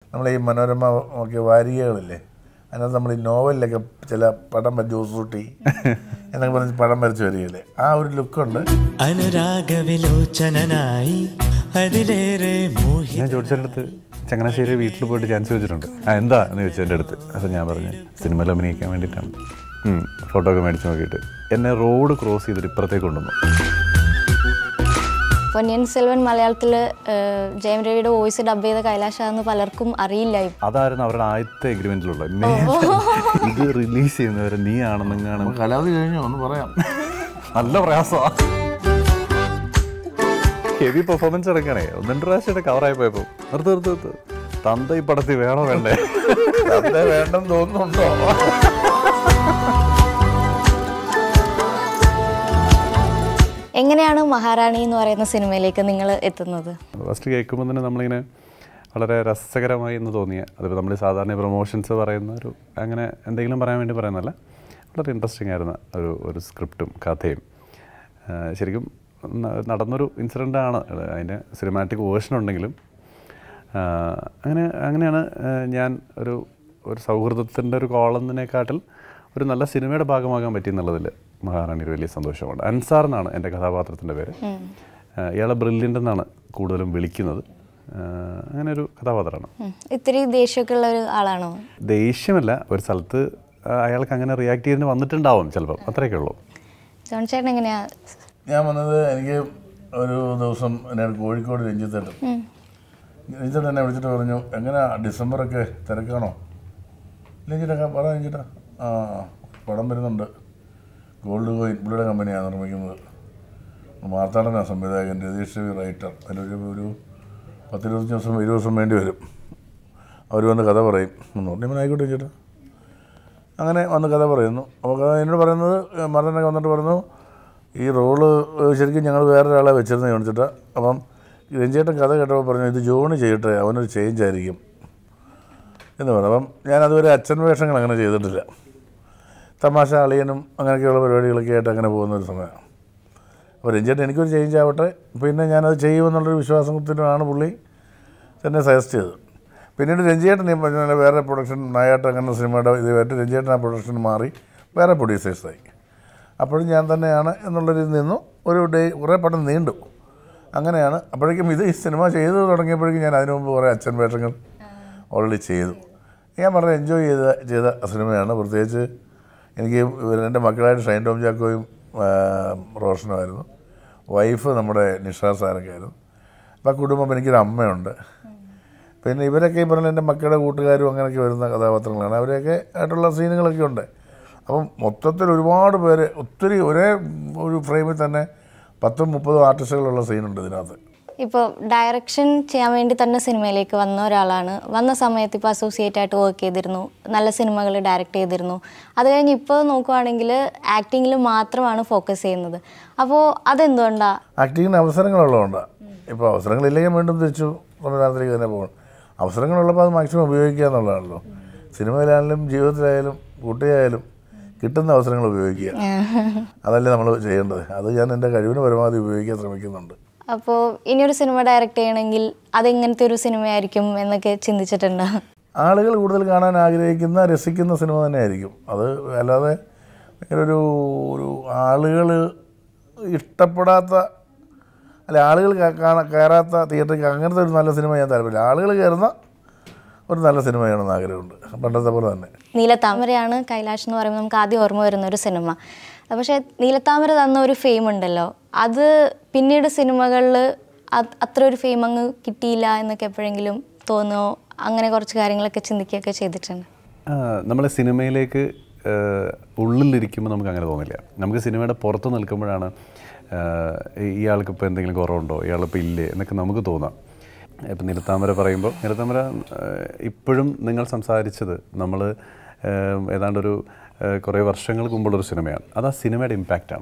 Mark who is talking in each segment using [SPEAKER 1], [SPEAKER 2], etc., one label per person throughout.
[SPEAKER 1] നമ്മൾ ഈ മനോരമ ഒക്കെ വാരികകളില്ലേ അതിനകത്ത് നമ്മൾ ഈ നോവലിലൊക്കെ ചില പടം വരച്ച് ജോസൂട്ടി എന്നൊക്കെ പറഞ്ഞ് പടം വരച്ച് വരികയില്ലേ ആ ഒരു ലുക്കുണ്ട്
[SPEAKER 2] അനുരാഗവിലോചനായി അതിലേറെ മോഹി
[SPEAKER 3] ഞാൻ ജോഡിച്ചേൻ്റെ അടുത്ത് ചങ്ങനാശ്ശേരി വീട്ടിൽ പോയിട്ട് ചാൻസ് ചോദിച്ചിട്ടുണ്ട് ആ എന്താ എന്ന് ചോദിച്ചു എൻ്റെ അടുത്ത് അപ്പോൾ ഞാൻ പറഞ്ഞു സിനിമയിൽ അഭിനയിക്കാൻ വേണ്ടിയിട്ടാണ് ഉം, ഫോട്ടോ ഒക്കെ മേടിച്ച് നോക്കിയിട്ട് എന്നെ റോഡ് ക്രോസ് ചെയ്തിട്ട് ഇപ്പുറത്തേക്ക് കൊണ്ടുവന്നു
[SPEAKER 4] പൊന്നിയൻ സെൽവൻ മലയാളത്തിൽ ജയം രവിയുടെ വോയിസ് ഡബ് ചെയ്ത കൈലാഷാന്ന് പലർക്കും അറിയില്ലായി
[SPEAKER 3] അതായിരുന്നു അവരുടെ ആദ്യത്തെ എഗ്രിമെൻറ്റിലുള്ള ഇത് റിലീസ് ചെയ്യുന്നവരെ നീ ആണെന്നെങ്ങാണ്
[SPEAKER 1] കലാതി കഴിഞ്ഞോ ഒന്ന് പറയാം
[SPEAKER 3] നല്ല പ്രയാസമാണ് ഹെവി പെർഫോമൻസ് എടുക്കണേ ഒന്ന് രണ്ട് പ്രാവശ്യം കവറായി പോയപ്പോൾ നിർത്ത് നിർത്ത് നിർത്ത് തന്ത ഈ പടത്തിൽ വേണോ വേണ്ടേ
[SPEAKER 1] അതെ വേണ്ടെന്ന് തോന്നുന്നുണ്ടോ
[SPEAKER 4] എങ്ങനെയാണ് മഹാറാണി എന്ന് പറയുന്ന സിനിമയിലേക്ക് നിങ്ങൾ എത്തുന്നത്
[SPEAKER 3] ഫസ്റ്റ് കേൾക്കുമ്പോൾ തന്നെ നമ്മളിങ്ങനെ വളരെ രസകരമായി എന്ന് തോന്നിയ അതിപ്പോൾ നമ്മൾ സാധാരണ പ്രൊമോഷൻസ് പറയുന്ന ഒരു അങ്ങനെ എന്തെങ്കിലും പറയാൻ വേണ്ടി പറയുന്നതല്ല വളരെ ഇൻട്രസ്റ്റിംഗ് ആയിരുന്ന ഒരു ഒരു സ്ക്രിപ്റ്റും കഥയും ആ, ശരിക്കും ന- നടന്നൊരു ഇൻസിഡൻ്റ് ആണ് അതിൻ്റെ സിനിമാറ്റിക് വേർഷൻ ഉണ്ടെങ്കിലും ആ, അങ്ങനെ അങ്ങനെയാണ് ആ, ഞാൻ ഒരു ഒരു സൗഹൃദത്തിൻ്റെ ഒരു കോളത്തിനെക്കാട്ടിൽ ഒരു നല്ല സിനിമയുടെ ഭാഗമാകാൻ പറ്റി എന്നുള്ളതിൽ മഹാറാണി ഒരു വലിയ സന്തോഷമുണ്ട് അൻസാർ എന്നാണ് എൻ്റെ കഥാപാത്രത്തിൻ്റെ പേര് ആ, ഇയാളെ ബ്രില്യൻ്റ് എന്നാണ് കൂടുതലും വിളിക്കുന്നത് ആ, അങ്ങനെ ഒരു കഥാപാത്രമാണ്
[SPEAKER 4] ഉം. ഇത്തിരി ദേഷ്യമൊക്കെ ഉള്ള ഒരു ആളാണോ
[SPEAKER 3] ദേഷ്യമല്ല ഒരു സ്ഥലത്ത് ആ, അയാൾക്ക് അങ്ങനെ റിയാക്ട് ചെയ്തിട്ട് വന്നിട്ടുണ്ടാവും ചിലപ്പം അത്രയൊക്കെ ഉള്ളൂ
[SPEAKER 4] ജോൺ ചേട്ടൻ എങ്ങനെയാ
[SPEAKER 1] ഞാൻ വന്നത് എനിക്ക് ഒരു ദിവസം എന്നെ കോഴിക്കോട് രഞ്ജിത്തേട്ടൻ രഞ്ജിത്തേട്ടൻ എന്നെ വിളിച്ചിട്ട് പറഞ്ഞു എങ്ങനെയാ ഡിസംബറൊക്കെ തിരക്കാണോ രഞ്ജിട്ടൊക്കെ പറ രഞ്ജിട്ടാ ആ പടം വരുന്നുണ്ട് ഗോൾഡ് കോയിൻ പുള്ളിയുടെ കമ്പനിയാണ് നിർമ്മിക്കുന്നത് മാർത്താണ്ഡനാണ് സംവിധായകൻ രതീഷ് രവി റൈറ്റർ അതിലൊരു ഒരു പത്തിരുപത്തഞ്ച് ദിവസം ഇരുപത് ദിവസം വേണ്ടി വരും അവർ വന്ന് കഥ പറയും എന്ന് പറഞ്ഞു ഞാൻ ആയിക്കോട്ടെ ചേട്ടാ അങ്ങനെ വന്ന് കഥ പറയുന്നു അപ്പോൾ കഥ എന്നോട് പറയുന്നത് മറന്നൊക്കെ വന്നിട്ട് പറഞ്ഞു ഈ റോള് ശരിക്കും ഞങ്ങൾ വേറൊരാളെ വെച്ചിരുന്നത് കാണിച്ചിട്ട് അപ്പം രഞ്ജേട്ടൻ കഥ കേട്ടപ്പോൾ പറഞ്ഞു ഇത് ജോണി ചെയ്യട്ടെ അവനൊരു ചേഞ്ച് ആയിരിക്കും എന്ന് പറഞ്ഞു അപ്പം ഞാൻ അതുവരെ അച്ഛൻ വേഷങ്ങൾ അങ്ങനെ ചെയ്തിട്ടില്ല തമാശ അളിയനും അങ്ങനെയൊക്കെയുള്ള പരിപാടികളൊക്കെ ആയിട്ട് അങ്ങനെ പോകുന്ന ഒരു സമയമാണ് അപ്പോൾ രഞ്ജേട്ടൻ എനിക്കൊരു ചേഞ്ച് ആവട്ടെ പിന്നെ ഞാനത് ചെയ്യുമെന്നുള്ളൊരു വിശ്വാസത്തിലാണ് പുള്ളി തന്നെ സജസ്റ്റ് ചെയ്തത് പിന്നീട് രഞ്ജിയേട്ടൻ ഈ പറഞ്ഞ പോലെ വേറെ പ്രൊഡക്ഷൻ നായാട്ട് അങ്ങനെ സിനിമയുടെ ഇതായിട്ട് രഞ്ജിയേട്ടൻ ആ പ്രൊഡക്ഷൻ മാറി വേറെ പ്രൊഡ്യൂസേഴ്സായി അപ്പോഴും ഞാൻ തന്നെയാണ് എന്നുള്ളൊരു നിന്നു ഒരു ഡേ കുറേ പടം നീണ്ടു അങ്ങനെയാണ് അപ്പോഴേക്കും ഇത് ഈ സിനിമ ചെയ്തു തുടങ്ങിയപ്പോഴേക്കും ഞാൻ അതിനു മുമ്പ് കുറേ അച്ഛൻ വേഷങ്ങൾ ഓൾറെഡി ചെയ്തു ഞാൻ വളരെ എൻജോയ് ചെയ്ത ചെയ്ത സിനിമയാണ് പ്രത്യേകിച്ച് എനിക്ക് എൻ്റെ മക്കളായിട്ട് ഷൈൻ ടോം ചാക്കോയും ആ, റോഷനുമായിരുന്നു വൈഫ് നമ്മുടെ നിഷാർ സാറൊക്കെ ആയിരുന്നു അപ്പോൾ ആ കുടുംബം എനിക്കൊരു അമ്മയുണ്ട് പിന്നെ ഇവരൊക്കെ ഈ പറഞ്ഞ എൻ്റെ മക്കളുടെ കൂട്ടുകാരും അങ്ങനെയൊക്കെ വരുന്ന കഥാപാത്രങ്ങളാണ് അവരെയൊക്കെ ആയിട്ടുള്ള സീനുകളൊക്കെ ഉണ്ട് അപ്പം മൊത്തത്തിൽ ഒരുപാട് പേര് ഒത്തിരി ഒരേ ഒരു ഫ്രെയിമിൽ തന്നെ പത്തും മുപ്പതും ആർട്ടിസ്റ്റുകളുള്ള സീനുണ്ട് ഇതിനകത്ത്
[SPEAKER 4] ഇപ്പോൾ ഡയറക്ഷൻ ചെയ്യാൻ വേണ്ടി തന്നെ സിനിമയിലേക്ക് വന്ന ഒരാളാണ് വന്ന സമയത്ത് ഇപ്പോൾ അസോസിയേറ്റ് ആയിട്ട് വർക്ക് ചെയ്തിരുന്നു നല്ല സിനിമകൾ ഡയറക്റ്റ് ചെയ്തിരുന്നു അത് കഴിഞ്ഞ് ഇപ്പോൾ നോക്കുവാണെങ്കിൽ ആക്ടിങ്ങിൽ മാത്രമാണ് ഫോക്കസ് ചെയ്യുന്നത് അപ്പോൾ അതെന്തുകൊണ്ടാണ്
[SPEAKER 1] ആക്ടിങ്ങിന് അവസരങ്ങളുള്ളതുകൊണ്ട് ഇപ്പോൾ അവസരങ്ങളില്ലെങ്കിൽ വീണ്ടും തിരിച്ചു സംവിധാനത്തിലേക്ക് തന്നെ പോകണം അവസരങ്ങളുള്ളപ്പോൾ അത് മാക്സിമം ഉപയോഗിക്കുക എന്നുള്ളതാണല്ലോ സിനിമയിലായാലും ജീവിതത്തിലായാലും കുട്ടിയായാലും കിട്ടുന്ന അവസരങ്ങൾ ഉപയോഗിക്കുക അതല്ലേ നമ്മൾ ചെയ്യേണ്ടത് അത് ഞാൻ എൻ്റെ കഴിവിന് പരമാവധി ഉപയോഗിക്കാൻ ശ്രമിക്കുന്നുണ്ട്
[SPEAKER 4] അപ്പോൾ ഇനിയൊരു സിനിമ ഡയറക്റ്റ് ചെയ്യണമെങ്കിൽ അതെങ്ങനത്തെ ഒരു സിനിമയായിരിക്കും എന്നൊക്കെ ചിന്തിച്ചിട്ടുണ്ടോ
[SPEAKER 1] ആളുകൾ കൂടുതൽ കാണാൻ ആഗ്രഹിക്കുന്ന രസിക്കുന്ന സിനിമ തന്നെയായിരിക്കും അത് അല്ലാതെ ഭയങ്കര ഒരു ഒരു ആളുകൾ ഇഷ്ടപ്പെടാത്ത അല്ല ആളുകൾ ക- കാണാ കയറാത്ത തിയേറ്ററിൽ അങ്ങനത്തെ ഒരു നല്ല സിനിമ ഞാൻ താല്പര്യമില്ല ആളുകൾ കയറുന്ന ഒരു നല്ല സിനിമയാണെന്ന് ആഗ്രഹമുണ്ട് പണ്ടത്തെ പോലെ തന്നെ
[SPEAKER 4] നീലത്താമരയാണ് കൈലാഷ് എന്ന് പറയുമ്പോൾ നമുക്ക് ആദ്യം ഓർമ്മ വരുന്ന ഒരു സിനിമ പക്ഷേ നീലത്താമര തന്ന ഒരു ഫെയിം ഉണ്ടല്ലോ അത് പിന്നീട് സിനിമകളിൽ അത്ര ഒരു ഫെയിം അങ്ങ് കിട്ടിയില്ല എന്നൊക്കെ എപ്പോഴെങ്കിലും തോന്നുമോ അങ്ങനെ കുറച്ച് കാര്യങ്ങളൊക്കെ ചിന്തിക്കുകയൊക്കെ ചെയ്തിട്ടുണ്ട്
[SPEAKER 3] നമ്മൾ സിനിമയിലേക്ക് ആ, ഉള്ളിലിരിക്കുമ്പോൾ നമുക്ക് അങ്ങനെ തോന്നില്ല നമുക്ക് സിനിമയുടെ പുറത്ത് നിൽക്കുമ്പോഴാണ് ആ, ഇയാൾക്ക് ഇപ്പോൾ എന്തെങ്കിലും കുറവുണ്ടോ ഇയാളിപ്പോൾ ഇല്ലേ എന്നൊക്കെ നമുക്ക് തോന്നാം ഇപ്പം നിലത്താമര പറയുമ്പോൾ നിലത്താമര ആ, ഇപ്പോഴും നിങ്ങൾ സംസാരിച്ചത് നമ്മൾ ഏതാണ്ടൊരു ആ, കുറേ വർഷങ്ങൾക്ക് മുമ്പുള്ളൊരു സിനിമയാണ് അത് ആ സിനിമയുടെ ഇമ്പാക്റ്റാണ്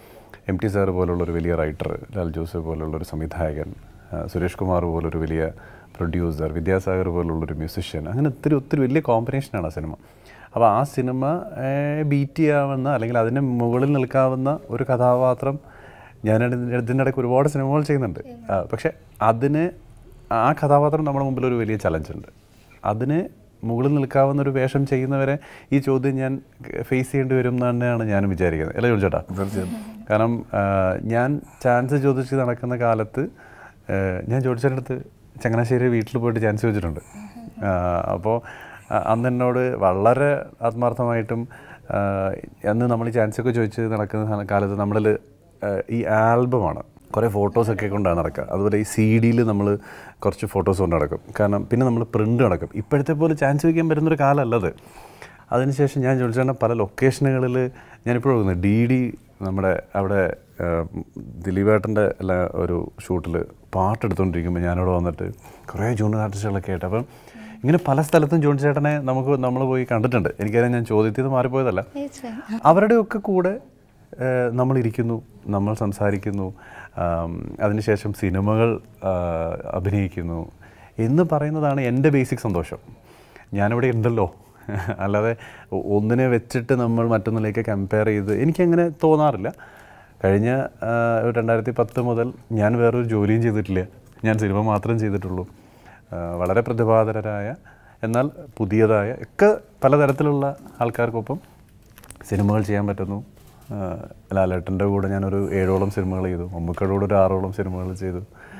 [SPEAKER 3] എം ടി സാർ പോലുള്ളൊരു വലിയ റൈറ്റർ ലാൽ ജോസഫ് പോലുള്ളൊരു സംവിധായകൻ ആ, സുരേഷ് കുമാർ പോലൊരു വലിയ പ്രൊഡ്യൂസർ വിദ്യാസാഗർ പോലുള്ളൊരു മ്യൂസിഷ്യൻ അങ്ങനെ ഒത്തിരി ഒത്തിരി വലിയ കോമ്പിനേഷനാണ് ആ സിനിമ അപ്പോൾ ആ സിനിമ ബീറ്റ് ചെയ്യാവുന്ന അല്ലെങ്കിൽ അതിന് മുകളിൽ നിൽക്കാവുന്ന ഒരു കഥാപാത്രം ഞാൻ ഇതിൻ്റെ ഇതിൻ്റെ ഇടയ്ക്ക് ഒരുപാട് സിനിമകൾ ചെയ്യുന്നുണ്ട് ആ, പക്ഷേ അതിന് ആ കഥാപാത്രം നമ്മുടെ മുമ്പിൽ ഒരു വലിയ ചലഞ്ച് ഉണ്ട് അതിന് മുകളിൽ നിൽക്കാവുന്ന ഒരു വേഷം ചെയ്യുന്നവരെ ഈ ചോദ്യം ഞാൻ ഫേസ് ചെയ്യേണ്ടി വരും എന്ന് തന്നെയാണ് ഞാനും വിചാരിക്കുന്നത് അല്ലേ ചേട്ടാ
[SPEAKER 1] തീർച്ചയായും
[SPEAKER 3] കാരണം ആ, ഞാൻ ചാൻസ് ചോദിച്ച് നടക്കുന്ന കാലത്ത് ആ, ഞാൻ ചോദിച്ചതിൻ്റെ അടുത്ത് ചങ്ങനാശ്ശേരി വീട്ടിൽ പോയിട്ട് ചാൻസ് ചോദിച്ചിട്ടുണ്ട് അപ്പോൾ അന്ന് എന്നോട് വളരെ ആത്മാർത്ഥമായിട്ടും ആ, അന്ന് നമ്മൾ ഈ ചാൻസൊക്കെ ചോദിച്ച് നടക്കുന്ന സ- കാലത്ത് നമ്മളിൽ ഈ ആൽബമാണ് കുറേ ഫോട്ടോസൊക്കെ കൊണ്ടാണ് നടക്കുക അതുപോലെ ഈ സി ഡിയിൽ നമ്മൾ കുറച്ച് ഫോട്ടോസ് കൊണ്ട് നടക്കും കാരണം പിന്നെ നമ്മൾ പ്രിൻ്റ് നടക്കും ഇപ്പോഴത്തെ പോലെ ചാൻസ് വയ്ക്കാൻ പറ്റുന്നൊരു കാലമല്ലത് അതിനുശേഷം ഞാൻ ചോദിച്ചാൽ പല ലൊക്കേഷനുകളിൽ ഞാനിപ്പോഴും ഓർക്കുന്നത് ഡി ഡി നമ്മുടെ അവിടെ ആ, ദിലീപേട്ടൻ്റെ എല്ലാ ഒരു ഷൂട്ടിൽ പാട്ടെടുത്തുകൊണ്ടിരിക്കുമ്പോൾ ഞാനവിടെ വന്നിട്ട് കുറേ ജൂനിയർ ആർട്ടിസ്റ്റുകളൊക്കെ ആയിട്ട് അപ്പം ഇങ്ങനെ പല സ്ഥലത്തും ജോൺ ചേട്ടനെ നമുക്ക് നമ്മൾ പോയി കണ്ടിട്ടുണ്ട് എനിക്കറിയാം ഞാൻ ചോദ്യത്തിൽ നിന്ന് മാറിപ്പോയതല്ല
[SPEAKER 4] തീർച്ചയായും
[SPEAKER 3] അവരുടെയൊക്കെ കൂടെ ഏഹ്, നമ്മളിരിക്കുന്നു നമ്മൾ സംസാരിക്കുന്നു ആം, അതിനുശേഷം സിനിമകൾ ആ, അഭിനയിക്കുന്നു എന്ന് പറയുന്നതാണ് എൻ്റെ ബേസിക് സന്തോഷം ഞാനിവിടെ ഉണ്ടല്ലോ അല്ലാതെ ഒ- ഒന്നിനെ വെച്ചിട്ട് നമ്മൾ മറ്റൊന്നിലേക്ക് കമ്പയർ ചെയ്ത് എനിക്കങ്ങനെ തോന്നാറില്ല കഴിഞ്ഞ ആ, ഒരു രണ്ടായിരത്തി പത്ത് മുതൽ ഞാൻ വേറൊരു ജോലിയും ചെയ്തിട്ടില്ല ഞാൻ സിനിമ മാത്രം ചെയ്തിട്ടുള്ളൂ ആ, വളരെ പ്രതിഭാതരായ എന്നാൽ പുതിയതായ ഒക്കെ പലതരത്തിലുള്ള ആൾക്കാർക്കൊപ്പം സിനിമകൾ ചെയ്യാൻ പറ്റുന്നു ആ, ലാലേട്ടൻ്റെ കൂടെ ഞാനൊരു ഏഴോളം സിനിമകൾ ചെയ്തു മമ്മൂക്കയുടെ കൂടെ ഒരു ആറോളം സിനിമകൾ ചെയ്തു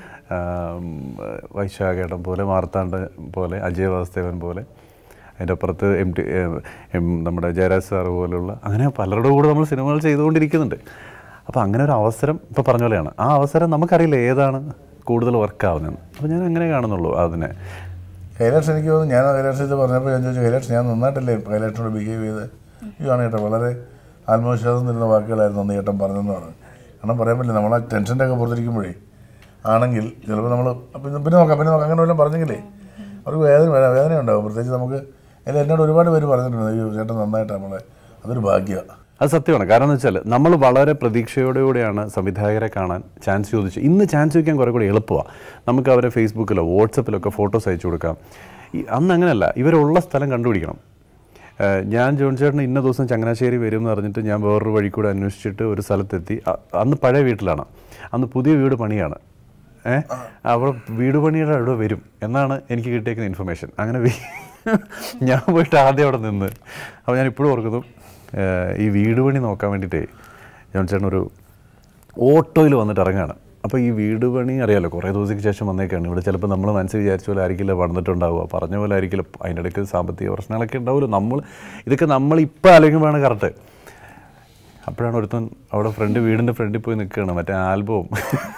[SPEAKER 3] ആം, വൈശാഖേട്ടൻ പോലെ മാർത്താണ്ഡ പോലെ അജയ് വാസുദേവൻ പോലെ അതിൻ്റെ അപ്പുറത്ത് എം ടി എം നമ്മുടെ ജയരാജ് സാറ് പോലുള്ള അങ്ങനെ പലരുടെ കൂടെ നമ്മൾ സിനിമകൾ ചെയ്തുകൊണ്ടിരിക്കുന്നുണ്ട് അപ്പോൾ അങ്ങനെ ഒരു അവസരം ഇപ്പോൾ പറഞ്ഞ പോലെയാണ് ആ അവസരം നമുക്കറിയില്ല ഏതാണ് കൂടുതൽ വർക്കാവുന്നതെന്ന് അപ്പോൾ ഞാൻ അങ്ങനെ കാണുന്നുള്ളൂ അതിനെ
[SPEAKER 1] കൈലാഷ് എനിക്ക് തോന്നുന്നു ഞാൻ കൈലാഷ് ഇത് പറഞ്ഞപ്പോൾ ഞാൻ ചോദിച്ചു കൈലാഷ് ഞാൻ നന്നായിട്ടല്ലേ കൈലാഷിനോട് ബിഹേവ് ചെയ്ത് ഇതാണ് കേട്ടോ വളരെ ആത്മവിശ്വാസം തരുന്ന വാക്കുകളായിരുന്നു അന്ന് ചേട്ടൻ പറഞ്ഞതെന്ന് പറഞ്ഞു കാരണം പറയാൻ പറ്റില്ല നമ്മളെ ടെൻഷൻ്റെ ഒക്കെ പുറത്തിരിക്കുമ്പോഴേ ആണെങ്കിൽ ചിലപ്പോൾ നമ്മൾ പിന്നെ പിന്നെ നോക്കാം പിന്നെ നോക്കാം അങ്ങനെ വല്ലതും പറഞ്ഞെങ്കിലേ അവർക്ക് വേദന വേ- വേദന ഉണ്ടാവും പ്രത്യേകിച്ച് നമുക്ക് അതിൽ എന്നോട് ഒരുപാട് പേര് പറഞ്ഞിട്ടുണ്ട് അയ്യോ ചേട്ടൻ നന്നായിട്ട് നമ്മളെ അതൊരു ഭാഗ്യമാണ്
[SPEAKER 3] അത് സത്യമാണ് കാരണം എന്ന് വെച്ചാൽ നമ്മൾ വളരെ പ്രതീക്ഷയോടുകൂടിയാണ് സംവിധായകരെ കാണാൻ ചാൻസ് ചോദിച്ചു ഇന്ന് ചാൻസ് ചോദിക്കാൻ കുറേ കൂടി എളുപ്പമാണ് നമുക്ക് അവരെ ഫേസ്ബുക്കിലോ വാട്സപ്പിലോ ഒക്കെ ഫോട്ടോസ് അയച്ചു കൊടുക്കാം ഈ അന്ന് അങ്ങനെയല്ല ഇവരുള്ള സ്ഥലം കണ്ടുപിടിക്കണം ഏഹ് ഞാൻ ജോൺ ചേട്ടൻ ഇന്ന ദിവസം ചങ്ങനാശ്ശേരി വരും എന്ന് പറഞ്ഞിട്ട് ഞാൻ വേറൊരു വഴി കൂടെ അന്വേഷിച്ചിട്ട് ഒരു സ്ഥലത്തെത്തി അ- അന്ന് പഴയ വീട്ടിലാണ് അന്ന് പുതിയ വീട് പണിയാണ് ഏഹ് അവിടെ വീട് പണിയുടെ അവിടെ വരും എന്നാണ് എനിക്ക് കിട്ടിയേക്കുന്ന ഇൻഫർമേഷൻ അങ്ങനെ വീ- ഞാൻ പോയിട്ട് ആദ്യം അവിടെ നിന്ന് അപ്പോൾ ഞാൻ ഇപ്പോഴും ഓർക്കുന്നു ഏഹ് ഈ വീട് പണി നോക്കാൻ വേണ്ടിയിട്ടേ ജോൺ ചേട്ടൻ ഒരു ഓട്ടോയിൽ വന്നിട്ട് ഇറങ്ങാണ് അപ്പോൾ ഈ വീട് പണി അറിയാലോ കുറേ ദിവസത്തിന് ശേഷം വന്നേക്കാണ് ഇവിടെ ചിലപ്പോൾ നമ്മൾ മനസ്സിൽ വിചാരിച്ച പോലെ ആയിരിക്കില്ല വന്നിട്ടുണ്ടാവുക പറഞ്ഞ പോലെ ആയിരിക്കില്ല അതിൻ്റെ ഇടയ്ക്ക് സാമ്പത്തിക പ്രശ്നങ്ങളൊക്കെ ഉണ്ടാവുമല്ലോ നമ്മൾ ഇതൊക്കെ നമ്മൾ ഇപ്പോൾ ആലോചിക്കുമ്പോഴാണ് കറക്റ്റ് അപ്പോഴാണ് ഒരുത്തൻ അവിടെ ഫ്രണ്ട് വീടിൻ്റെ ഫ്രണ്ടിൽ പോയി നിൽക്കുകയാണ് മറ്റേ ആൽബവും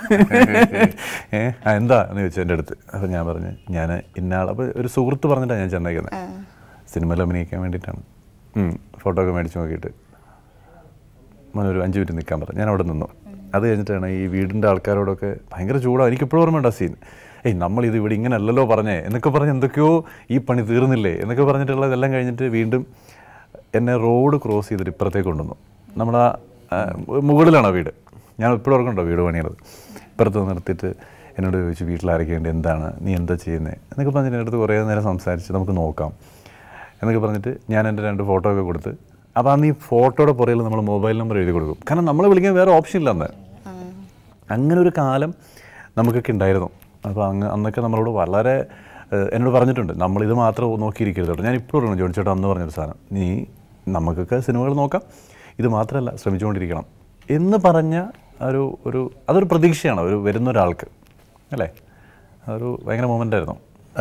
[SPEAKER 3] ഏ ആ, എന്താ എന്ന് ചോദിച്ചു എൻ്റെ അടുത്ത് അപ്പോൾ ഞാൻ പറഞ്ഞു ഞാൻ ഇന്നാൾ അപ്പോൾ ഒരു സുഹൃത്ത് പറഞ്ഞിട്ടാണ് ഞാൻ ചെന്നേക്കുന്നത് സിനിമയിൽ അഭിനയിക്കാൻ വേണ്ടിയിട്ടാണ് ഫോട്ടോ ഒക്കെ മേടിച്ച് നോക്കിയിട്ട് മോനെ ഒരു അഞ്ച് മിനിറ്റ് നിൽക്കാൻ പറഞ്ഞു ഞാൻ അവിടെ നിന്നു അത് കഴിഞ്ഞിട്ടാണ് ഈ വീടിൻ്റെ ആൾക്കാരോടൊക്കെ ഭയങ്കര ചൂടാണ് എനിക്കിപ്പോഴും ഓർമ്മയുണ്ട് ആ സീൻ ഏയ് നമ്മളിത് ഇവിടെ ഇങ്ങനെ അല്ലല്ലോ പറഞ്ഞേ എന്നൊക്കെ പറഞ്ഞ് എന്തൊക്കെയോ ഈ പണി തീർന്നില്ലേ എന്നൊക്കെ പറഞ്ഞിട്ടുള്ളതെല്ലാം കഴിഞ്ഞിട്ട് വീണ്ടും എന്നെ റോഡ് ക്രോസ് ചെയ്തിട്ട് ഇപ്പുറത്തേക്ക് കൊണ്ടുവന്നു നമ്മുടെ ആ, മുകളിലാണ് ആ വീട് ഞാൻ ഇപ്പോഴും ഓർക്കുന്നുണ്ടോ വീട് പണിയുന്നത് ഇപ്പുറത്ത് നിർത്തിയിട്ട് എന്നോട് ചോദിച്ചു വീട്ടിലാരൊക്കെയുണ്ട് എന്താണ് നീ എന്താ ചെയ്യുന്നത് എന്നൊക്കെ പറഞ്ഞിട്ട് എൻ്റെ അടുത്ത് കുറേ നേരം സംസാരിച്ച് നമുക്ക് നോക്കാം എന്നൊക്കെ പറഞ്ഞിട്ട് ഞാൻ എൻ്റെ രണ്ട് ഫോട്ടോ ഒക്കെ കൊടുത്ത് അപ്പോൾ അന്ന് ഈ ഫോട്ടോയുടെ പുറകിൽ നമ്മൾ മൊബൈൽ നമ്പർ എഴുതി കൊടുക്കും കാരണം നമ്മൾ വിളിക്കാൻ വേറെ ഓപ്ഷൻ ഇല്ല അന്ന് അങ്ങനെ ഒരു കാലം നമുക്കൊക്കെ ഉണ്ടായിരുന്നു അപ്പോൾ അങ്ങ് അന്നൊക്കെ നമ്മളോട് വളരെ ഏഹ്, എന്നോട് പറഞ്ഞിട്ടുണ്ട് നമ്മളിത് മാത്രം നോക്കിയിരിക്കരുത് കേട്ടോ ഞാൻ ഇപ്പോഴും പറഞ്ഞു ജോൺ ചേട്ടാ അന്ന് പറഞ്ഞൊരു സാധനം നീ നമുക്കൊക്കെ സിനിമകൾ നോക്കാം ഇത് മാത്രമല്ല ശ്രമിച്ചുകൊണ്ടിരിക്കണം എന്ന് പറഞ്ഞ ഒരു ഒരു അതൊരു പ്രതീക്ഷയാണ് ഒരു വരുന്ന ഒരാൾക്ക് അല്ലേ അതൊരു ഭയങ്കര മൊമെൻ്റ് ആയിരുന്നു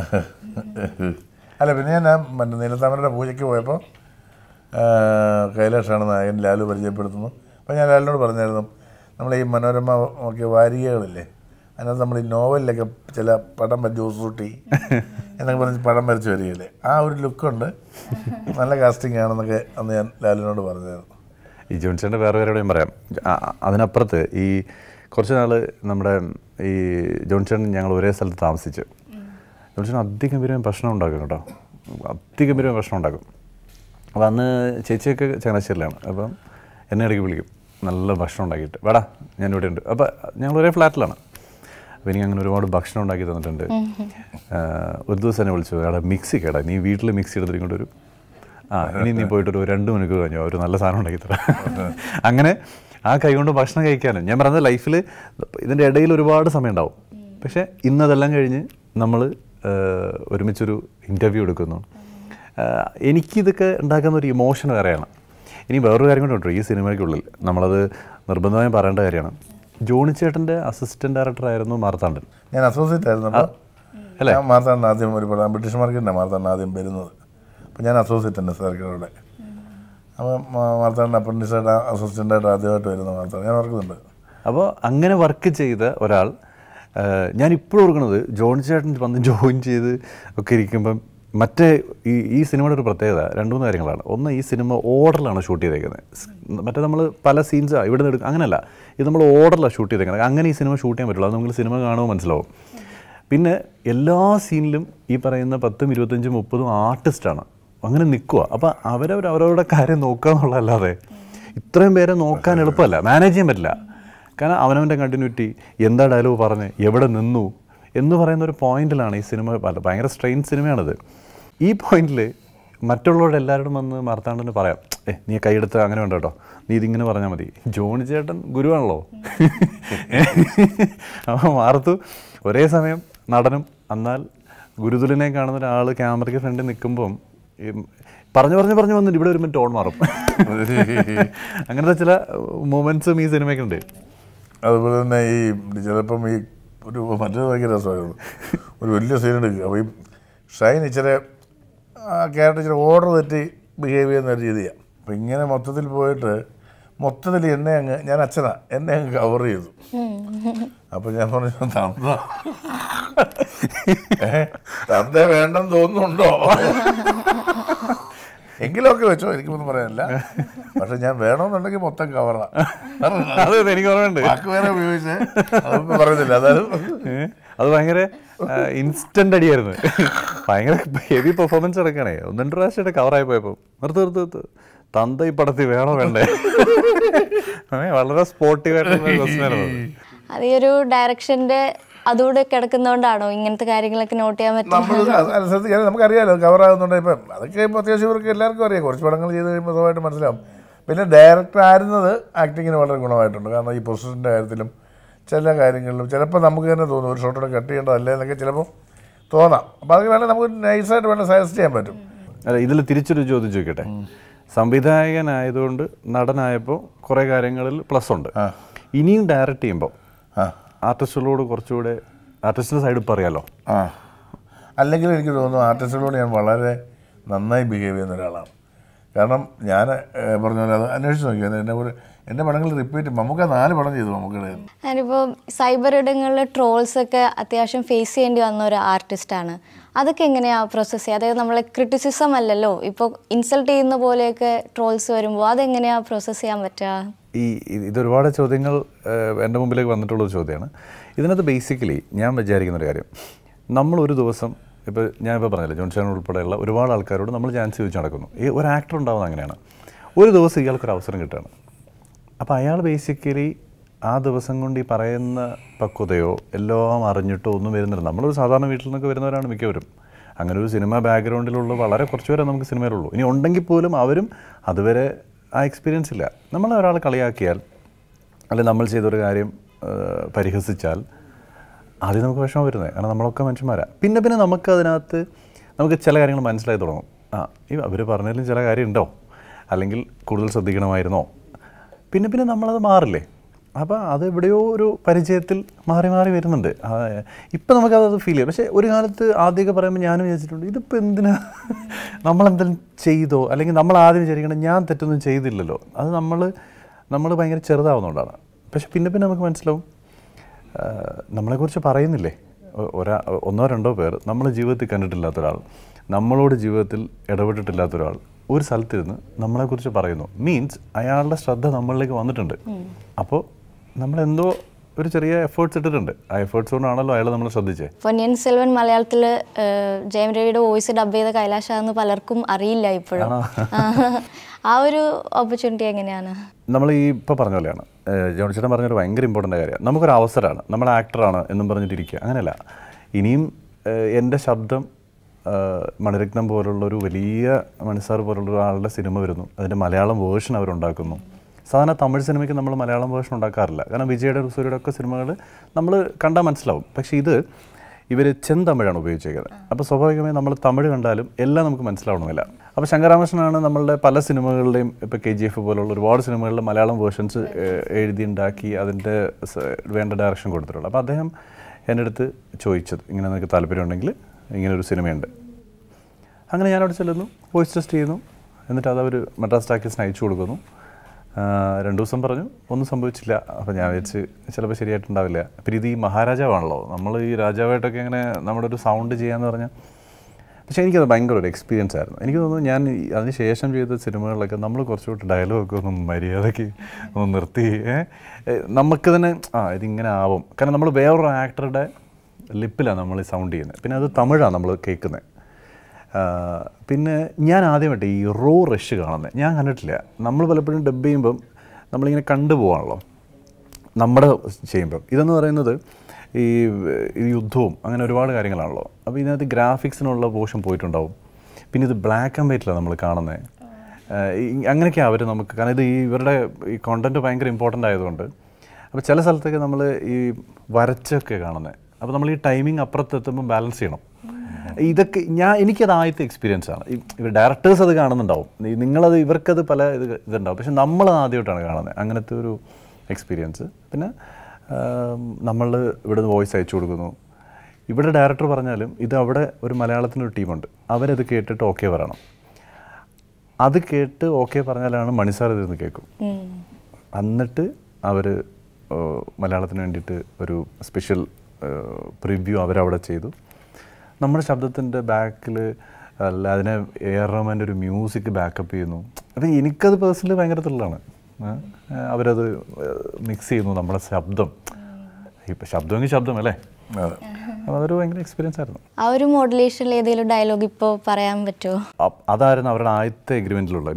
[SPEAKER 1] അല്ല പിന്നെ ഞാൻ ആ മറ്റേ നീലത്താമരയുടെ പൂജയ്ക്ക് പോയപ്പോൾ കൈലാഷാണ് നായകൻ ലാലു പരിചയപ്പെടുത്തുന്നു അപ്പോൾ ഞാൻ ലാലിനോട് പറഞ്ഞായിരുന്നു നമ്മൾ ഈ മനോരമ നോക്കിയ വാരികകളില്ലേ അതിനകത്ത് നമ്മൾ ഈ നോവലിലൊക്കെ ചില പടം വരച്ച് ജോസൂട്ടി എന്നൊക്കെ പറഞ്ഞ് പടം വരച്ച് വരികയില്ലേ ആ ഒരു ലുക്കുണ്ട് നല്ല കാസ്റ്റിംഗ് ആണെന്നൊക്കെ അന്ന് ഞാൻ ലാലിനോട് പറഞ്ഞായിരുന്നു
[SPEAKER 3] ഈ ജോൺസന്റെ വേറെ വേറെയും പറയാം ആ- ആ- അതിനപ്പുറത്ത് ഈ കുറച്ച് നാൾ നമ്മുടെ ഈ ജോൺസൺ ഞങ്ങൾ ഒരേ സ്ഥലത്ത് താമസിച്ച് ജോൺസൺ അതിഗംഭീരമായ ഭക്ഷണം ഉണ്ടാക്കും കേട്ടോ അതിഗംഭീരമായ ഭക്ഷണം ഉണ്ടാക്കും അപ്പോൾ അന്ന് ചേച്ചിയൊക്കെ ചങ്ങനാശ്ശേരിയിലാണ് അപ്പം എന്നെ ഇടയ്ക്ക് വിളിക്കും നല്ല ഭക്ഷണം ഉണ്ടാക്കിയിട്ട് വേടാ ഞാനിവിടെ ഉണ്ട് അപ്പോൾ ഞങ്ങൾ ഒരേ ഫ്ലാറ്റിലാണ് അപ്പോൾ എനിക്ക് അങ്ങനെ ഒരുപാട് ഭക്ഷണം ഉണ്ടാക്കി തന്നിട്ടുണ്ട് ആ, ഒരു ദിവസം എന്നെ വിളിച്ചു എടാ മിക്സി കേടാ നീ വീട്ടിൽ മിക്സി എടുത്തിട്ട് ഇങ്ങോട്ട് ഒരു ആ ഇനി നീ പോയിട്ട് ഒരു രണ്ട് മണിക്കൂർ കഴിഞ്ഞോ ഒരു നല്ല സാധനം ഉണ്ടാക്കി തരാം അങ്ങനെ ആ കൈ കൊണ്ട് ഭക്ഷണം കഴിക്കാനും ഞാൻ പറഞ്ഞത് ലൈഫിൽ ഇതിൻ്റെ ഇടയിൽ ഒരുപാട് സമയം ഉണ്ടാവും പക്ഷേ ഇന്നതെല്ലാം കഴിഞ്ഞ് നമ്മൾ ഏഹ്, ഒരുമിച്ചൊരു ഇൻ്റർവ്യൂ എടുക്കുന്നു ഏഹ്, എനിക്കിതൊക്കെ ഉണ്ടാക്കുന്ന ഒരു ഇമോഷൻ വേറെയാണ് ഇനി വേറൊരു കാര്യം കൂടെ ഉണ്ട് ഈ സിനിമയ്ക്കുള്ളിൽ നമ്മളത് നിർബന്ധമായും പറയേണ്ട കാര്യമാണ് ജോണി ചേട്ടൻ്റെ അസിസ്റ്റൻറ്റ് ഡയറക്ടറായിരുന്നു മാർത്താണ്ഡൻ
[SPEAKER 1] ഞാൻ അസോസിയേറ്റ് ആയിരുന്നു അപ്പോൾ
[SPEAKER 3] അല്ലേ?
[SPEAKER 1] ഞാൻ മാർത്താണ്ഡൻ ആദ്യം ഒരു പടം ബ്രിട്ടീഷ് മാർക്കറ്റിൻ്റെ മാർത്താണ്ഡൻ ആദ്യം വരുന്നത് അപ്പോൾ ഞാൻ അസോസിയേറ്റ് തന്നെ സർക്കാരുടെ അപ്പോൾ മാർത്താണ്ഡൻ അപ്രൻറ്റീസായിട്ട് അസിസ്റ്റൻ്റായിട്ട് ആദ്യമായിട്ട് വരുന്ന മാർത്താണ്ഡൻ ഞാൻ ഓർക്കുന്നുണ്ട്
[SPEAKER 3] അപ്പോൾ അങ്ങനെ വർക്ക് ചെയ്ത ഒരാൾ ഏഹ്, ഞാൻ ഇപ്പോഴും ഓർക്കുന്നത് ജോൺ ചേട്ടൻ വന്ന് ജോയിൻ ചെയ്ത് ഒക്കെ ഇരിക്കുമ്പം മറ്റേ ഈ ഈ സിനിമയുടെ ഒരു പ്രത്യേകത രണ്ട് മൂന്ന് കാര്യങ്ങളാണ് ഒന്ന് ഈ സിനിമ ഓർഡറിലാണ് ഷൂട്ട് ചെയ്തേക്കുന്നത് സ്- മറ്റേ നമ്മൾ പല സീൻസ് ഇവിടെ നിന്ന് എടുക്കും അങ്ങനെയല്ല ഇത് നമ്മൾ ഓർഡറിലാണ് ഷൂട്ട് ചെയ്തേക്കുന്നത് അങ്ങനെ ഈ സിനിമ ഷൂട്ട് ചെയ്യാൻ പറ്റുള്ളൂ അത് നിങ്ങൾ സിനിമ കാണുമ്പോൾ മനസ്സിലാവും പിന്നെ എല്ലാ സീനിലും ഈ പറയുന്ന പത്തും ഇരുപത്തഞ്ചും മുപ്പതും ആർട്ടിസ്റ്റാണ് അങ്ങനെ നിൽക്കുക അപ്പോൾ അവരവർ അവരവരുടെ കാര്യം നോക്കുക എന്നുള്ളതല്ലാതെ ഇത്രയും പേരെ നോക്കാൻ എളുപ്പമല്ല മാനേജ് ചെയ്യാൻ പറ്റില്ല കാരണം അവനവൻ്റെ കണ്ടിന്യൂറ്റി എന്താ ഡയലോഗ് പറഞ്ഞ് എവിടെ നിന്നു എന്ന് പറയുന്ന ഒരു പോയിന്റിലാണ് ഈ സിനിമ പല ഭയങ്കര സ്ട്രെയിൻ സിനിമയാണിത് ഈ പോയിന്റിൽ മറ്റുള്ളവരുടെ എല്ലാവരോടും വന്ന് മാർത്താണ്ഡന് പറയാം ഏ നീ കൈയെടുത്ത് അങ്ങനെ വേണ്ട കേട്ടോ നീ ഇതിങ്ങനെ പറഞ്ഞാൽ മതി ജോണി ചേട്ടൻ ഗുരുവാണല്ലോ അപ്പോൾ മാർത്തു ഒരേ സമയം നടനും എന്നാൽ ഗുരുതുലിനെ കാണുന്ന ഒരാൾ ക്യാമറയ്ക്ക് ഫ്രണ്ടിൽ നിൽക്കുമ്പം ഈ പറഞ്ഞു പറഞ്ഞു പറഞ്ഞു വന്നിട്ട് ഇവിടെ വരുമ്പോൾ ടോൺ മാറും അങ്ങനത്തെ ചില മൂമെൻറ്റ്സും ഈ സിനിമയ്ക്കുണ്ട്
[SPEAKER 1] അതുപോലെ തന്നെ ഈ ചിലപ്പം ഈ ഒരു മറ്റൊരു ഭയങ്കര രസമായിരുന്നു ഒരു വലിയ സീൻ എടുക്കുക അപ്പോൾ ഈ ഷൈൻ ഇച്ചിരി ആ ക്യാരക്ടർ ഇച്ചിരി ഓർഡർ തെറ്റി ബിഹേവ് ചെയ്യുന്ന ഒരു രീതിയാണ് അപ്പം ഇങ്ങനെ മൊത്തത്തിൽ പോയിട്ട് മൊത്തത്തിൽ എന്നെ അങ്ങ് ഞാൻ അച്ഛനാ എന്നെ അങ്ങ് കവർ ചെയ്തു അപ്പം ഞാൻ പറഞ്ഞു തന്ത ഏ തന്ത വേണ്ടെന്ന് തോന്നുന്നുണ്ടോ എങ്കിലൊക്കെ വെച്ചോ എനിക്കൊന്നും പറയാനില്ല പക്ഷെ ഞാൻ വേണമെന്നുണ്ടെങ്കിൽ മൊത്തം കവറാ
[SPEAKER 3] അത് എനിക്ക് ഓർമ്മയുണ്ട്
[SPEAKER 1] വാക്ക് വേറെ ഉപയോഗിച്ച് അതൊന്നും പറയുന്നില്ല അതായത്
[SPEAKER 3] ഏ? അത് ഭയങ്കര ഇൻസ്റ്റന്റ് അടിയായിരുന്നു ഭയങ്കര ഹെവി പെർഫോമൻസ് എടുക്കണേ ഒന്ന് രണ്ട് പ്രാവശ്യമായിട്ട് കവറായി പോയപ്പോൾ നിർത്ത് നിർത്ത് നിർത്ത് തന്ത ഈ പടത്തിൽ വേണോ വേണ്ടേ ഏ, വളരെ സ്പോർട്ടീവായിട്ടുള്ള ക്വസ്റ്റ്യൻ ആയിരുന്നു
[SPEAKER 4] അത് ഈ ഒരു ഡയറക്ഷന്റെ അതുകൂടെ കിടക്കുന്നതുകൊണ്ടാണോ ഇങ്ങനത്തെ കാര്യങ്ങളൊക്കെ നോട്ട് ചെയ്യാൻ
[SPEAKER 1] നമ്മൾ
[SPEAKER 4] പറ്റുന്നത്
[SPEAKER 1] അനുസരിച്ച് നമുക്കറിയാലോ കവറാകുന്നുണ്ട് ഇപ്പം അതൊക്കെ ഇപ്പോൾ അത്യാവശ്യം ഇവർക്ക് എല്ലാവർക്കും അറിയാം കുറച്ച് പടങ്ങൾ ചെയ്ത് കഴിയുമ്പോൾ സ്വന്തമായിട്ട് മനസ്സിലാവും പിന്നെ ഡയറക്ടർ ആയിരുന്നത് ആക്ടിങ്ങിന് വളരെ ഗുണമായിട്ടുണ്ട് കാരണം ഈ പൊസിഷൻ്റെ കാര്യത്തിലും ചില കാര്യങ്ങളിലും ചിലപ്പോൾ നമുക്ക് തന്നെ തോന്നും ഒരു ഷോട്ടോടെ കട്ട് ചെയ്യേണ്ടതല്ലേ എന്നൊക്കെ ചിലപ്പോൾ തോന്നാം അപ്പോൾ അത് വേണമെങ്കിൽ നമുക്ക് നൈസായിട്ട് വേണം സജസ്റ്റ് ചെയ്യാൻ പറ്റും
[SPEAKER 3] അല്ല ഇതിൽ തിരിച്ചൊരു ചോദ്യം ചോദിക്കട്ടെ സംവിധായകനായതുകൊണ്ട് നടനായപ്പോൾ കുറേ കാര്യങ്ങളിൽ പ്ലസ് ഉണ്ട് ഇനിയും ഡയറക്റ്റ് ചെയ്യുമ്പോൾ
[SPEAKER 1] ആ
[SPEAKER 3] ആർട്ടിസ്റ്റുകളോട് കുറച്ചുകൂടെ ആർട്ടിസ്റ്റിൻ്റെ സൈഡ് ഇപ്പോൾ അറിയാലോ
[SPEAKER 1] ആ അല്ലെങ്കിൽ എനിക്ക് തോന്നുന്നു ആർട്ടിസ്റ്റുകളോട് ഞാൻ വളരെ നന്നായി ബിഹേവ് ചെയ്യുന്ന ഒരാളാണ് കാരണം ഞാൻ ഏഹ്, പറഞ്ഞ പോലെ അത് അന്വേഷിച്ച് നോക്കിയത് എന്നെ കൂടെ എൻ്റെ പടങ്ങൾ റിപ്പീറ്റ് നമുക്ക് നാല് പടം ചെയ്തു നമുക്കിടെ
[SPEAKER 4] ഞാനിപ്പോൾ സൈബർ ഇടങ്ങളിൽ ട്രോൾസ് ഒക്കെ അത്യാവശ്യം ഫേസ് ചെയ്യേണ്ടി വന്ന ഒരു ആർട്ടിസ്റ്റാണ് അതൊക്കെ എങ്ങനെയാണ് പ്രോസസ്സ് ചെയ്യുക അതായത് നമ്മളെ ക്രിറ്റിസിസം അല്ലല്ലോ ഇപ്പോൾ ഇൻസൾട്ട് ചെയ്യുന്ന പോലെയൊക്കെ ട്രോൾസ് വരുമ്പോൾ അതെങ്ങനെയാണ് പ്രോസസ്സ് ചെയ്യാൻ പറ്റുക
[SPEAKER 3] ഈ ഇത് ഇതൊരുപാട് ചോദ്യങ്ങൾ ഏഹ്, എൻ്റെ മുമ്പിലേക്ക് വന്നിട്ടുള്ളൊരു ചോദ്യമാണ് ഇതിനകത്ത് ബേസിക്കലി ഞാൻ വിചാരിക്കുന്ന ഒരു കാര്യം നമ്മൾ ഒരു ദിവസം ഇപ്പോൾ ഞാനിപ്പോൾ പറഞ്ഞില്ല ജോൺസൺ ഉൾപ്പെടെയുള്ള ഒരുപാട് ആൾക്കാരോട് നമ്മൾ ചാൻസ് ചോദിച്ച് നടക്കുന്നു ഈ ഒരു ആക്ടർ ഉണ്ടാവുന്നത് അങ്ങനെയാണ് ഒരു ദിവസം ഇയാൾക്കൊരു അവസരം കിട്ടുകയാണ് അപ്പോൾ അയാൾ ബേസിക്കലി ആ ദിവസം കൊണ്ട് ഈ പറയുന്ന പക്വതയോ എല്ലാം അറിഞ്ഞിട്ടോ ഒന്നും വരുന്നില്ല നമ്മളൊരു സാധാരണ വീട്ടിൽ നിന്നൊക്കെ വരുന്നവരാണ് മിക്കവരും അങ്ങനെ ഒരു സിനിമ ബാക്ക്ഗ്രൗണ്ടിലുള്ള വളരെ കുറച്ച് പേരെ നമുക്ക് സിനിമയിലുള്ളൂ ഇനി ഉണ്ടെങ്കിൽ പോലും അവരും അതുവരെ ആ എക്സ്പീരിയൻസ് ഇല്ല നമ്മൾ ഒരാൾ കളിയാക്കിയാൽ അല്ലെങ്കിൽ നമ്മൾ ചെയ്തൊരു കാര്യം ആ, പരിഹസിച്ചാൽ ആദ്യം നമുക്ക് വിഷമം വരുന്നത് കാരണം നമ്മളൊക്കെ മനുഷ്യന്മാരാണ് പിന്നെ പിന്നെ നമുക്ക് അതിനകത്ത് നമുക്ക് ചില കാര്യങ്ങൾ മനസ്സിലായി തുടങ്ങും ആ ഈ അവർ പറഞ്ഞതിലും ചില കാര്യം ഉണ്ടോ അല്ലെങ്കിൽ കൂടുതൽ ശ്രദ്ധിക്കണമായിരുന്നോ പിന്നെ പിന്നെ നമ്മളത് മാറില്ലേ അപ്പോൾ അത് എവിടെയോ ഒരു പരിചയത്തിൽ മാറി മാറി വരുന്നുണ്ട് ഇപ്പം നമുക്കത് ഫീൽ ചെയ്യാം പക്ഷേ ഒരു കാലത്ത് ആദ്യമൊക്കെ പറയുമ്പോൾ ഞാനും വിചാരിച്ചിട്ടുണ്ട് ഇതിപ്പോൾ എന്തിനാ നമ്മളെന്തെങ്കിലും ചെയ്തോ അല്ലെങ്കിൽ നമ്മൾ ആദ്യം വിചാരിക്കണം ഞാൻ തെറ്റൊന്നും ചെയ്തില്ലല്ലോ അത് നമ്മൾ നമ്മൾ ഭയങ്കര ചെറുതാവുന്നതുകൊണ്ടാണ് പക്ഷെ പിന്നെ പിന്നെ നമുക്ക് മനസ്സിലാവും ആഹ് നമ്മളെക്കുറിച്ച് പറയുന്നില്ലേ ഒ- ഒരാ ഒന്നോ രണ്ടോ പേർ നമ്മൾ ജീവിതത്തിൽ കണ്ടിട്ടില്ലാത്ത ഒരാൾ നമ്മളോട് ജീവിതത്തിൽ ഇടപെട്ടിട്ടില്ലാത്ത ഒരാൾ ഒരു സ്ഥലത്തിരുന്ന് നമ്മളെക്കുറിച്ച് പറയുന്നു മീൻസ് അയാളുടെ ശ്രദ്ധ നമ്മളിലേക്ക് വന്നിട്ടുണ്ട് അപ്പോൾ നമ്മളെന്തോ ഒരു ചെറിയ എഫേർട്സ് ഇട്ടിട്ടുണ്ട് ആ എഫേർട്സ് കൊണ്ടാണല്ലോ അയാൾ നമ്മളെ ശ്രദ്ധിച്ചേ
[SPEAKER 4] പൊന്നിയൻ സെൽവൻ മലയാളത്തിൽ ജയം രവിയുടെ വോയിസ് ഡബ് ചെയ്ത കൈലാഷാന്ന് പലർക്കും അറിയില്ല ഇപ്പോഴും ആ ഒരു ഓപ്പർച്യൂണിറ്റി എങ്ങനെയാണ്
[SPEAKER 3] നമ്മൾ ഈ ഇപ്പോൾ പറഞ്ഞ പോലെയാണ് ഏഹ് ജോൺ ചേട്ടൻ പറഞ്ഞൊരു ഭയങ്കര ഇമ്പോർട്ടൻ്റ് കാര്യമാണ് നമുക്കൊരു അവസരമാണ് നമ്മൾ ആക്ടറാണ് എന്നും പറഞ്ഞിട്ടിരിക്കുക അങ്ങനെയല്ല ഇനിയും ഏഹ് എൻ്റെ ശബ്ദം ഏഹ് മണിരത്നം പോലുള്ള ഒരു വലിയ മണിസാർ പോലുള്ള ഒരാളുടെ സിനിമ വരുന്നു അതിൻ്റെ മലയാളം വേർഷൻ അവരുണ്ടാക്കുന്നു സാധാരണ തമിഴ് സിനിമയ്ക്ക് നമ്മൾ മലയാളം വേർഷൻ ഉണ്ടാക്കാറില്ല കാരണം വിജയുടെ സൂര്യയുടെ ഒക്കെ സിനിമകൾ നമ്മൾ കണ്ടാൽ മനസ്സിലാവും പക്ഷേ ഇത് ഇവർ ചെന്തമിഴാണ് ഉപയോഗിച്ചേക്കുന്നത് അപ്പോൾ സ്വാഭാവികമായി നമ്മൾ തമിഴ് കണ്ടാലും എല്ലാം നമുക്ക് മനസ്സിലാവണമെന്നില്ല അപ്പോൾ ശങ്കരാമകൃഷ്ണനാണ് നമ്മളുടെ പല സിനിമകളുടെയും ഇപ്പോൾ കെ ജി എഫ് പോലുള്ള ഒരുപാട് സിനിമകളിൽ മലയാളം വേർഷൻസ് എഴുതി ഉണ്ടാക്കി അതിൻ്റെ സ- വേണ്ട ഡയറക്ഷൻ കൊടുത്തിട്ടുള്ളത് അപ്പോൾ അദ്ദേഹം എൻ്റെ അടുത്ത് ചോദിച്ചത് ഇങ്ങനെ നിനക്ക് താല്പര്യമുണ്ടെങ്കിൽ ഇങ്ങനെ ഒരു സിനിമയുണ്ട് അങ്ങനെ ഞാൻ അവിടെ ചെല്ലുന്നു വോയിസ് ടെസ്റ്റ് ചെയ്യുന്നു എന്നിട്ട് അത് അവർ മദ്രാസ് ടാക്കീസിന് അയച്ചു കൊടുക്കുന്നു ആ, രണ്ട് ദിവസം പറഞ്ഞു ഒന്നും സംഭവിച്ചില്ല അപ്പോൾ ഞാൻ വെച്ച് ചിലപ്പോൾ ശരിയായിട്ടുണ്ടാവില്ല പിന്നെ ഇത് ഈ മഹാരാജാവാണല്ലോ നമ്മൾ ഈ രാജാവായിട്ടൊക്കെ ഇങ്ങനെ നമ്മുടെ ഒരു സൗണ്ട് ചെയ്യാന്ന് പറഞ്ഞാൽ പക്ഷേ എനിക്കത് ഭയങ്കര ഒരു എക്സ്പീരിയൻസ് ആയിരുന്നു എനിക്ക് തോന്നുന്നു ഞാൻ ഈ അതിന് ശേഷം ചെയ്ത സിനിമകളിലൊക്കെ നമ്മൾ കുറച്ചുകൂടി ഡയലോഗൊക്കെ ഒന്ന് മര്യാദയ്ക്ക് ഒന്ന് നിർത്തി ഏ, ഏ, നമുക്ക് തന്നെ ആ ഇതിങ്ങനെ ആവും കാരണം നമ്മൾ വേറൊരു ആക്ടറുടെ ലിപ്പിലാണ് നമ്മൾ ഈ സൗണ്ട് ചെയ്യുന്നത് പിന്നെ അത് തമിഴാണ് നമ്മൾ കേൾക്കുന്നത് പിന്നെ ഞാൻ ആദ്യമായിട്ട് ഈ റോ റഷ് കാണുന്നത് ഞാൻ കണ്ടിട്ടില്ല നമ്മൾ പലപ്പോഴും ഡബ് ചെയ്യുമ്പം നമ്മളിങ്ങനെ കണ്ടുപോകാണല്ലോ നമ്മുടെ ചെയ്യുമ്പം ഇതെന്ന് പറയുന്നത് ഈ ഈ യുദ്ധവും അങ്ങനെ ഒരുപാട് കാര്യങ്ങളാണല്ലോ അപ്പോൾ ഇതിനകത്ത് ഗ്രാഫിക്സിനുള്ള പോർഷൻ പോയിട്ടുണ്ടാവും പിന്നെ ഇത് ബ്ലാക്ക് ആൻഡ് വൈറ്റിലാണ് നമ്മൾ കാണുന്നത് അങ്ങനെയൊക്കെയാണ് അവർ നമുക്ക് കാരണം ഇത് ഈ ഇവരുടെ ഈ കോണ്ടൻറ്റ് ഭയങ്കര ഇമ്പോർട്ടൻ്റ് ആയതുകൊണ്ട് അപ്പോൾ ചില സ്ഥലത്തൊക്കെ നമ്മൾ ഈ വരച്ചൊക്കെ കാണുന്നത് അപ്പോൾ നമ്മൾ ഈ ടൈമിംഗ് അപ്പുറത്തെത്തുമ്പോൾ ബാലൻസ് ചെയ്യണം ഇതൊക്കെ ഞാൻ എനിക്കത് ആദ്യത്തെ എക്സ്പീരിയൻസ് ആണ് ഈ- ഇവർ ഡയറക്ടേഴ്സ് അത് കാണുന്നുണ്ടാവും ഈ നിങ്ങളത് ഇവർക്കത് പല ഇത് ഇതുണ്ടാവും പക്ഷെ നമ്മൾ ആദ്യമായിട്ടാണ് കാണുന്നത് അങ്ങനത്തെ ഒരു എക്സ്പീരിയൻസ് പിന്നെ നമ്മൾ ഇവിടെ നിന്ന് വോയിസ് അയച്ചു കൊടുക്കുന്നു ഇവിടെ ഡയറക്ടർ പറഞ്ഞാലും ഇത് അവിടെ ഒരു മലയാളത്തിനൊരു ടീമുണ്ട് അവരത് കേട്ടിട്ട് ഓക്കെ പറയണം അത് കേട്ട് ഓക്കെ പറഞ്ഞാലാണ് മണിസാർ ഇതിരുന്ന് കേൾക്കും എന്നിട്ട് അവർ മലയാളത്തിന് വേണ്ടിയിട്ട് ഒരു സ്പെഷ്യൽ പ്രിവ്യൂ അവരവിടെ ചെയ്തു നമ്മുടെ ശബ്ദത്തിൻ്റെ ബാക്കിൽ അല്ല അതിനെ എ ആർ റഹ്മാൻ്റെ ഒരു മ്യൂസിക് ബാക്കപ്പ് ചെയ്യുന്നു അപ്പം എനിക്കത് പേഴ്സണലി ഭയങ്കര ത്രില്ലാണ് അവരത് മിക്സ് ചെയ്യുന്നു നമ്മുടെ ശബ്ദം ഇപ്പം ശബ്ദമെങ്കിൽ ശബ്ദം അല്ലേ
[SPEAKER 1] അതെ
[SPEAKER 3] അപ്പോൾ അതൊരു ഭയങ്കര എക്സ്പീരിയൻസ് ആയിരുന്നു
[SPEAKER 4] ആ ഒരു മോഡുലേഷനിൽ ഏതെങ്കിലും ഡയലോഗ് ഇപ്പോൾ പറയാൻ പറ്റുമോ
[SPEAKER 3] അ- അതായിരുന്നു അവരുടെ ആദ്യത്തെ എഗ്രിമെന്റിലുള്ള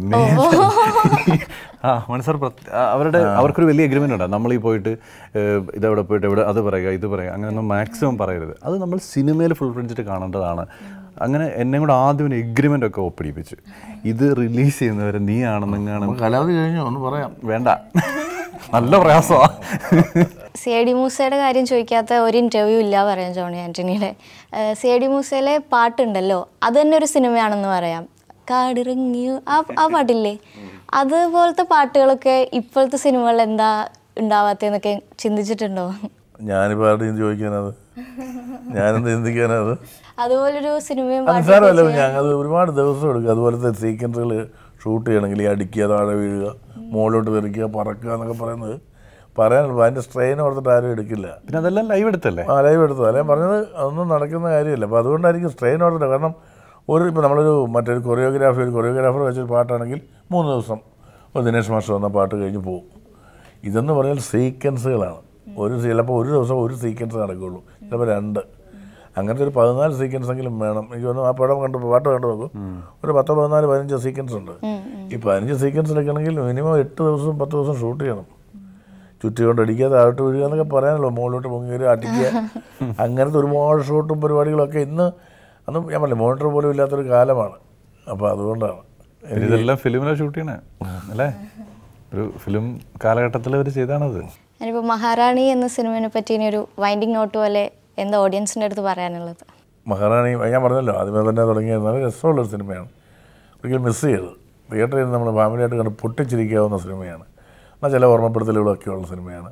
[SPEAKER 3] ആ മനസ്സാർ അവരുടെ അവർക്കൊരു വലിയ എഗ്രിമെന്റ് ഉണ്ട് നമ്മൾ ഈ പോയിട്ട് ഏഹ്, ഇതെവിടെ പോയിട്ട് എവിടെ അത് പറയുക ഇത് പറയുക അങ്ങനെയൊന്നും മാക്സിമം പറയരുത് അത് നമ്മൾ സിനിമയിൽ ഫുൾ ഫ്രിഡ്ജിട്ട് കാണേണ്ടതാണ് അങ്ങനെ എന്നെ കൂടെ ആദ്യം ഒരു എഗ്രിമെന്റ് ഒക്കെ ഒപ്പിടിപ്പിച്ചു ഇത് റിലീസ് ചെയ്യുന്നവരെ നീ ആണെന്നെങ്ങാണ്
[SPEAKER 1] നമുക്ക് കാലാവധി കഴിഞ്ഞോ ഒന്ന് പറയാം
[SPEAKER 3] വേണ്ട നല്ല പ്രയാസമാണ്
[SPEAKER 4] സി ഐ ഡി മൂസയുടെ കാര്യം ചോദിക്കാത്ത ഒരു ഇൻ്റർവ്യൂ ഇല്ല പറയാം ജോണി ആൻ്റണിയുടെ സി ഐ ഡി മൂസയിലെ പാട്ടുണ്ടല്ലോ അത് തന്നെ ഒരു സിനിമയാണെന്ന് പറയാം കാടിറങ്ങിയോ ആ ആ പാട്ടില്ലേ അതുപോലത്തെ പാട്ടുകളൊക്കെ ഇപ്പോഴത്തെ സിനിമകളിൽ എന്താ ഉണ്ടാവാത്തതെന്നൊക്കെ ചിന്തിച്ചിട്ടുണ്ടോ
[SPEAKER 1] ഞാനിപ്പോൾ ആരുടെയും ചോദിക്കാനത് ഞാനെന്ത് ചിന്തിക്കാനത്
[SPEAKER 4] അതുപോലൊരു സിനിമയും
[SPEAKER 1] അത് സാരമല്ല ഞങ്ങൾ ഒരുപാട് ദിവസം എടുക്കും അതുപോലത്തെ സീക്വൻസുകൾ ഷൂട്ട് ചെയ്യണമെങ്കിൽ ഈ അടിക്കുക താഴെ വീഴുക മുകളിലോട്ട് തെറിക്കുക പറക്കുക എന്നൊക്കെ പറയുന്നത് പറയാനുള്ളൂ അതിൻ്റെ സ്ട്രെയിൻ ഓർത്തിട്ട് ആരും എടുക്കില്ല
[SPEAKER 3] പിന്നെ അതെല്ലാം ലൈവ് എടുത്തല്ലേ
[SPEAKER 1] ആ ലൈവ് എടുത്തു അല്ലേ പറഞ്ഞത് അതൊന്നും നടക്കുന്ന കാര്യമല്ല അപ്പോൾ അതുകൊണ്ടായിരിക്കും സ്ട്രെയിൻ ഓർത്തിട്ട് കാരണം ഒരു ഇപ്പോൾ നമ്മളൊരു മറ്റൊരു കൊറിയോഗ്രാഫി ഒരു കൊറിയോഗ്രാഫർ വെച്ചൊരു പാട്ടാണെങ്കിൽ മൂന്ന് ദിവസം ഒരു ദിനേശ് മാസ്റ്റർ വന്ന പാട്ട് കഴിഞ്ഞ് പോകും ഇതെന്ന് പറഞ്ഞാൽ സീക്വൻസുകളാണ് ഒരു ചിലപ്പോൾ ഒരു ദിവസം ഒരു സീക്വൻസ് നടക്കുകയുള്ളൂ ചിലപ്പോൾ രണ്ട് അങ്ങനത്തെ ഒരു പതിനാല് സീക്വൻസ് എങ്കിലും വേണം എനിക്ക് തോന്നുന്നു ആ പടം കണ്ട് പാട്ട് കണ്ടു നോക്കും ഒരു പത്ത് പതിനാല് പതിനഞ്ച് സീക്വൻസ് ഉണ്ട് ഈ പതിനഞ്ച് സീക്വൻസ് എടുക്കണമെങ്കിൽ മിനിമം എട്ട് ദിവസം പത്ത് ദിവസം ഷൂട്ട് ചെയ്യണം ചുറ്റി കൊണ്ട് അടിക്കുക താഴോട്ട് വീഴുക എന്നൊക്കെ പറയാനല്ലോ മുകളിലോട്ട് പൊങ്ങി വരിക അടിക്കുക അങ്ങനത്തെ ഒരുപാട് ഷൂട്ടും പരിപാടികളൊക്കെ ഇന്ന് അന്ന് ഞാൻ പറഞ്ഞില്ല മോണിറ്റർ പോലും ഇല്ലാത്തൊരു കാലമാണ് അപ്പോൾ അതുകൊണ്ടാണ്
[SPEAKER 3] പിന്നെ ഇതെല്ലാം ഫിലിമിലാണ് ഷൂട്ട് ചെയ്യണേ അല്ലേ ഒരു ഫിലിം കാലഘട്ടത്തിൽ അവർ ചെയ്താണത്
[SPEAKER 4] ഞാനിപ്പോൾ മഹാറാണി എന്ന സിനിമയെ പറ്റി ഇനി ഒരു വൈൻഡിങ് നോട്ട് പോലെ എന്താ ഓഡിയൻസിൻ്റെ അടുത്ത് പറയാനുള്ളത്
[SPEAKER 1] മഹാറാണി ഞാൻ പറഞ്ഞല്ലോ ആദ്യമേ തന്നെ തുടങ്ങിയ നല്ല രസമുള്ളൊരു സിനിമയാണ് ഒരിക്കലും മിസ് ചെയ്ത് തിയേറ്ററിൽ നമ്മൾ ഫാമിലിയായിട്ട് കണ്ട് പൊട്ടിച്ചിരിക്കാവുന്ന സിനിമയാണ് എന്നാൽ ചില ഓർമ്മപ്പെടുത്തലുകളൊക്കെ ഉള്ള സിനിമയാണ്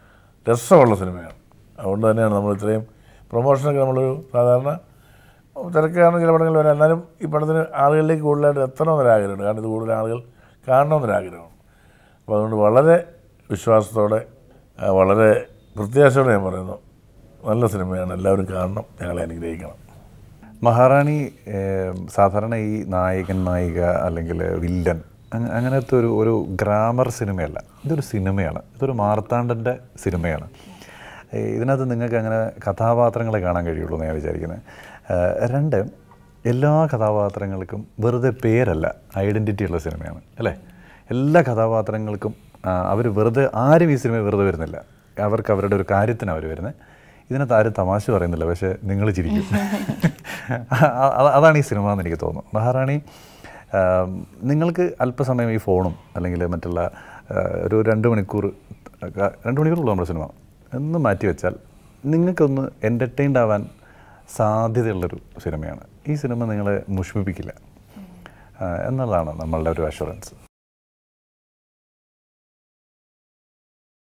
[SPEAKER 1] രസമുള്ള സിനിമയാണ് അതുകൊണ്ട് തന്നെയാണ് നമ്മൾ ഇത്രയും പ്രൊമോഷനൊക്കെ നമ്മളൊരു സാധാരണ തിരക്കാണ് ചില പടങ്ങളിൽ വരാം എന്നാലും ഈ പടത്തിന് ആളുകളിലേക്ക് കൂടുതലായിട്ട് എത്തണമെന്നൊരാഗ്രഹമുണ്ട് കാരണം ഇത് കൂടുതൽ ആളുകൾ കാണണമെന്നൊരാഗ്രഹമാണ് അപ്പോൾ അതുകൊണ്ട് വളരെ വിശ്വാസത്തോടെ ആ, വളരെ പ്രത്യാശയോടെ ഞാൻ പറയുന്നു നല്ല സിനിമയാണ് എല്ലാവരും കാണണം ഞങ്ങളെ അനുഗ്രഹിക്കണം
[SPEAKER 3] മഹാറാണി ഏം, സാധാരണ ഈ നായകൻ നായിക അല്ലെങ്കിൽ വില്ലൻ അങ്ങ- അങ്ങനത്തെ ഒരു ഒരു ഗ്രാമർ സിനിമയല്ല ഇതൊരു സിനിമയാണ് ഇതൊരു മാർത്താണ്ഡൻ്റെ സിനിമയാണ് ഏ, ഇതിനകത്ത് നിങ്ങൾക്ക് അങ്ങനെ കഥാപാത്രങ്ങളെ കാണാൻ കഴിയുള്ളൂ എന്ന് ഞാൻ വിചാരിക്കുന്നത് ഏ, രണ്ട് എല്ലാ കഥാപാത്രങ്ങൾക്കും വെറുതെ പേരല്ല ഐഡൻറ്റിറ്റി ഉള്ള സിനിമയാണ് അല്ലേ എല്ലാ കഥാപാത്രങ്ങൾക്കും അവർ വെറുതെ ആരും ഈ സിനിമ വെറുതെ വരുന്നില്ല അവർക്ക് അവരുടെ ഒരു കാര്യത്തിന് അവർ വരുന്നത് ഇതിനകത്ത് ആരും തമാശ പറയുന്നില്ല പക്ഷേ നിങ്ങൾ ചിരിക്കും അ- അ- അതാണ് ഈ സിനിമ എന്ന് എനിക്ക് തോന്നുന്നു മഹാറാണി ആം, നിങ്ങൾക്ക് അല്പസമയം ഈ ഫോണും അല്ലെങ്കിൽ മറ്റുള്ള ആ, ഒരു രണ്ട് മണിക്കൂർ ഒക്കെ- രണ്ട് മണിക്കൂറുള്ളൂ നമ്മുടെ സിനിമ ഒന്ന് മാറ്റി വെച്ചാൽ നിങ്ങൾക്കൊന്ന് എൻ്റർടൈൻഡ് ആവാൻ സാധ്യതയുള്ളൊരു സിനിമയാണ് ഈ സിനിമ നിങ്ങളെ മുഷിപ്പിക്കില്ല ആ, എന്നുള്ളതാണ് നമ്മളുടെ ഒരു അഷുറൻസ്